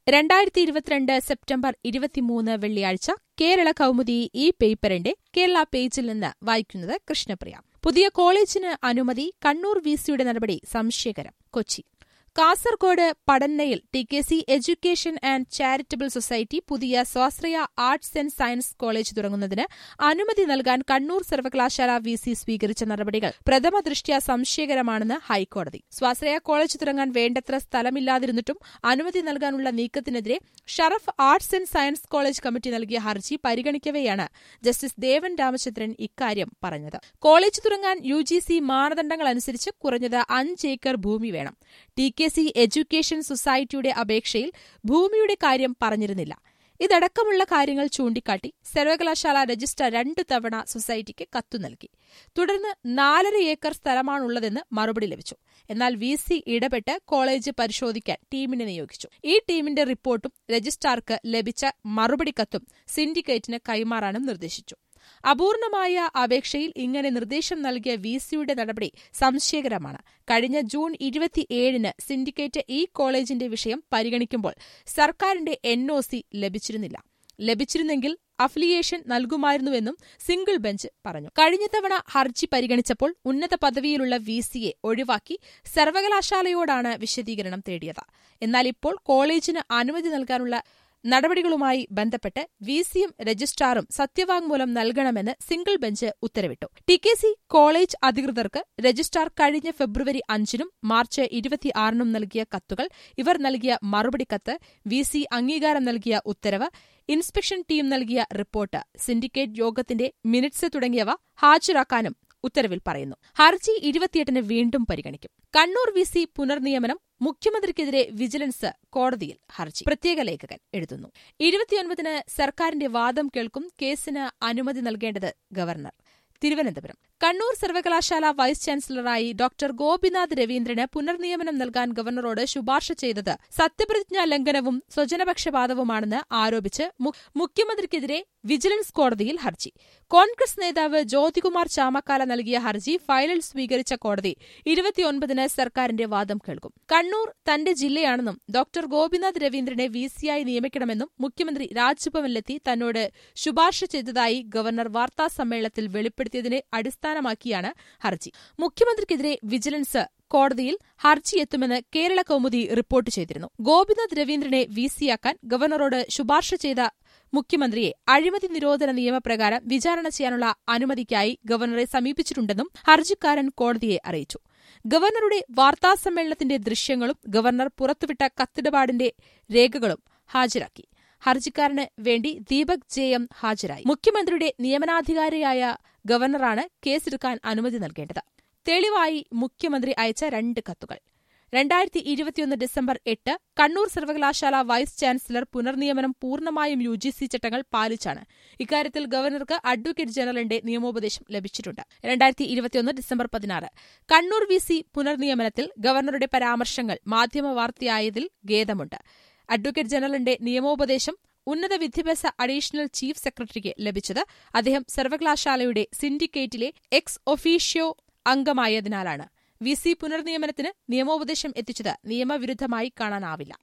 രണ്ടായിരത്തി ഇരുപത്തിരണ്ട് സെപ്റ്റംബർ ഇരുപത്തിമൂന്ന് വെള്ളിയാഴ്ച കേരള കൗമുദി ഈ പേപ്പറിന്റെ കേരള പേജിൽ നിന്ന് വായിക്കുന്നത് കൃഷ്ണപ്രിയ പുതിയ കോളേജിന് അനുമതി കണ്ണൂർ വിസിയുടെ നടപടി സംശയകരം കൊച്ചി കാസർകോട് പടന്നയിൽ T K C education and charitable society പുതിയ സ്വാശ്രയ ആർട്സ് ആൻഡ് സയൻസ് കോളേജ് തുടങ്ങുന്നതിന് അനുമതി നൽകാൻ കണ്ണൂർ സർവകലാശാല വി സി സ്വീകരിച്ച നടപടികൾ പ്രഥമ ദൃഷ്ട്യാ സംശയകരമാണെന്ന് ഹൈക്കോടതി സ്വാശ്രയ കോളേജ് തുടങ്ങാൻ വേണ്ടത്ര സ്ഥലമില്ലാതിരുന്നിട്ടും അനുമതി നൽകാനുള്ള നീക്കത്തിനെതിരെ Sharaf arts and science college committee നൽകിയ ഹർജി പരിഗണിക്കവെയാണ് ജസ്റ്റിസ് ദേവൻ രാമചന്ദ്രൻ ഇക്കാര്യം പറഞ്ഞത് കോളേജ് തുടങ്ങാൻ യു ജി സി മാനദണ്ഡങ്ങളനുസരിച്ച് കുറഞ്ഞത് അഞ്ച് ഏക്കർ ഭൂമി വേണം ടി കെ സി എഡ്യൂക്കേഷൻ സൊസൈറ്റിയുടെ അപേക്ഷയിൽ ഭൂമിയുടെ കാര്യം പറഞ്ഞിരുന്നില്ല ഇതടക്കമുള്ള കാര്യങ്ങൾ ചൂണ്ടിക്കാട്ടി സർവകലാശാല രജിസ്ട്രാർ രണ്ട് തവണ സൊസൈറ്റിക്ക് കത്തു നൽകി തുടർന്ന് നാലര ഏക്കർ സ്ഥലമാണുള്ളതെന്ന് മറുപടി ലഭിച്ചു എന്നാൽ വി സി ഇടപെട്ട് കോളേജ് പരിശോധിക്കാൻ ടീമിനെ നിയോഗിച്ചു ഈ ടീമിന്റെ റിപ്പോർട്ടും രജിസ്ട്രാർക്ക് ലഭിച്ച മറുപടി കത്തും സിൻഡിക്കേറ്റിന് കൈമാറാനും നിർദ്ദേശിച്ചു അപൂർണമായ അപേക്ഷയിൽ ഇങ്ങനെ നിർദ്ദേശം നൽകിയ വി സിയുടെ നടപടി സംശയകരമാണ് കഴിഞ്ഞ ജൂൺ ഇരുപത്തിയേഴിന് സിൻഡിക്കേറ്റ് ഈ കോളേജിന്റെ വിഷയം പരിഗണിക്കുമ്പോൾ സർക്കാരിന്റെ എൻ ഒ സി ലഭിച്ചിരുന്നില്ല ലഭിച്ചിരുന്നെങ്കിൽ അഫിലിയേഷൻ നൽകുമായിരുന്നുവെന്നും സിംഗിൾ ബെഞ്ച് പറഞ്ഞു കഴിഞ്ഞ തവണ ഹർജി പരിഗണിച്ചപ്പോൾ ഉന്നത പദവിയിലുള്ള വി സിയെ ഒഴിവാക്കി സർവകലാശാലയോടാണ് വിശദീകരണം തേടിയത് എന്നാൽ ഇപ്പോൾ കോളേജിന് അനുമതി നൽകാനുള്ള നടപടികളുമായി ബന്ധപ്പെട്ട് വി സിയും രജിസ്ട്രാറും സത്യവാങ്മൂലം നൽകണമെന്ന് സിംഗിൾ ബെഞ്ച് ഉത്തരവിട്ടു ടി കെ സി കോളേജ് അധികൃതർക്ക് രജിസ്ട്രാർ കഴിഞ്ഞ ഫെബ്രുവരി അഞ്ചിനും മാർച്ച് ഇരുപത്തിയാറിനും നൽകിയ കത്തുകൾ ഇവർ നൽകിയ മറുപടി കത്ത് വി സി അംഗീകാരം നൽകിയ ഉത്തരവ് ഇൻസ്പെക്ഷൻ ടീം നൽകിയ റിപ്പോർട്ട് സിൻഡിക്കേറ്റ് യോഗത്തിന്റെ മിനിറ്റ്സ് തുടങ്ങിയവ ഹാജരാക്കാനും ഉത്തരവിൽ പറയുന്നു ഹർജി ഇരുപത്തിയെട്ടിന് വീണ്ടും പരിഗണിക്കും കണ്ണൂർ വി സി പുനർനിയമനം മുഖ്യമന്ത്രിക്കെതിരെ വിജിലൻസ് കോടതിയിൽ ഹർജി പ്രത്യേക ലേഖകൻ എഴുതുന്നു ഇരുപത്തിയൊൻപതിന് സർക്കാരിന്റെ വാദം കേൾക്കും കേസിന് അനുമതി നൽകേണ്ടത് ഗവർണർ തിരുവനന്തപുരം കണ്ണൂർ സർവകലാശാല വൈസ് ചാൻസലറായി ഡോക്ടർ ഗോപിനാഥ് രവീന്ദ്രന് പുനർനിയമനം നൽകാൻ ഗവർണറോട് ശുപാർശ ചെയ്തത് സത്യപ്രതിജ്ഞാ ലംഘനവും സ്വജനപക്ഷപാതവുമാണെന്ന് ആരോപിച്ച് മുഖ്യമന്ത്രിക്കെതിരെ വിജിലൻസ് കോടതിയിൽ ഹർജി കോൺഗ്രസ് നേതാവ് ജ്യോതികുമാർ ചാമക്കാല നൽകിയ ഹർജി ഫയലിൽ സ്വീകരിച്ച കോടതി ഇരുപത്തിയൊൻപതിന് സർക്കാരിന്റെ വാദം കേൾക്കും കണ്ണൂർ തന്റെ ജില്ലയാണെന്നും ഡോക്ടർ ഗോപിനാഥ് രവീന്ദ്രനെ വി സിയായി നിയമിക്കണമെന്നും മുഖ്യമന്ത്രി രാജ്ഭവനിലെത്തി തന്നോട് ശുപാർശ ചെയ്തതായി ഗവർണർ വാർത്താസമ്മേളനത്തിൽ വെളിപ്പെടുത്തിയതിനെ അടിസ്ഥാനമാക്കിയാണ് ഹർജി മുഖ്യമന്ത്രിക്കെതിരെ വിജിലൻസ് കോടതിയിൽ ഹർജി എത്തുമെന്ന് കേരള കൗമുദി റിപ്പോർട്ട് ചെയ്തിരുന്നു ഗോപിനാഥ് രവീന്ദ്രനെ വി സിയാക്കാൻ ഗവർണറോട് ശുപാർശ ചെയ്ത മുഖ്യമന്ത്രിയെ അഴിമതി നിരോധന നിയമപ്രകാരം വിചാരണ ചെയ്യാനുള്ള അനുമതിക്കായി ഗവർണറെ സമീപിച്ചിട്ടുണ്ടെന്നും ഹർജിക്കാരൻ കോടതിയെ അറിയിച്ചു ഗവർണറുടെ വാർത്താസമ്മേളനത്തിന്റെ ദൃശ്യങ്ങളും ഗവർണർ പുറത്തുവിട്ട കത്തിടപാടിന്റെ രേഖകളും ഹാജരാക്കി ഹർജിക്കാരന് വേണ്ടി ദീപക് ജെ എം ഹാജരായി മുഖ്യമന്ത്രിയുടെ നിയമനാധികാരിയായ ഗവർണറാണ് കേസെടുക്കാൻ അനുമതി നൽകേണ്ടത് തെളിവായി മുഖ്യമന്ത്രി അയച്ച രണ്ട് കത്തുകൾ രണ്ടായിരത്തി ഇരുപത്തിയൊന്ന് ഡിസംബർ എട്ട് കണ്ണൂർ സർവകലാശാല വൈസ് ചാൻസലർ പുനർനിയമനം പൂർണ്ണമായും യു ജി സി ചട്ടങ്ങൾ പാലിച്ചാണ് ഇക്കാര്യത്തിൽ ഗവർണർക്ക് അഡ്വക്കേറ്റ് ജനറലിന്റെ നിയമോപദേശം ലഭിച്ചിട്ടുണ്ട് രണ്ടായിരത്തി ഇരുപത്തിയൊന്ന് ഡിസംബർ പതിനാറ് കണ്ണൂർ വി സി പുനർനിയമനത്തിൽ ഗവർണറുടെ പരാമർശങ്ങൾ മാധ്യമവാർത്തയായതിൽ ഖേദമുണ്ട് അഡ്വക്കേറ്റ് ജനറലിന്റെ നിയമോപദേശം ഉന്നത വിദ്യാഭ്യാസ അഡീഷണൽ ചീഫ് സെക്രട്ടറിക്ക് ലഭിച്ചത് അദ്ദേഹം സർവകലാശാലയുടെ സിൻഡിക്കേറ്റിലെ എക്സ് ഒഫീഷ്യോ അംഗമായതിനാലാണ് വി സി പുനർനിയമനത്തിന് നിയമോപദേശം എത്തിച്ചത് നിയമവിരുദ്ധമായി കാണാനാവില്ല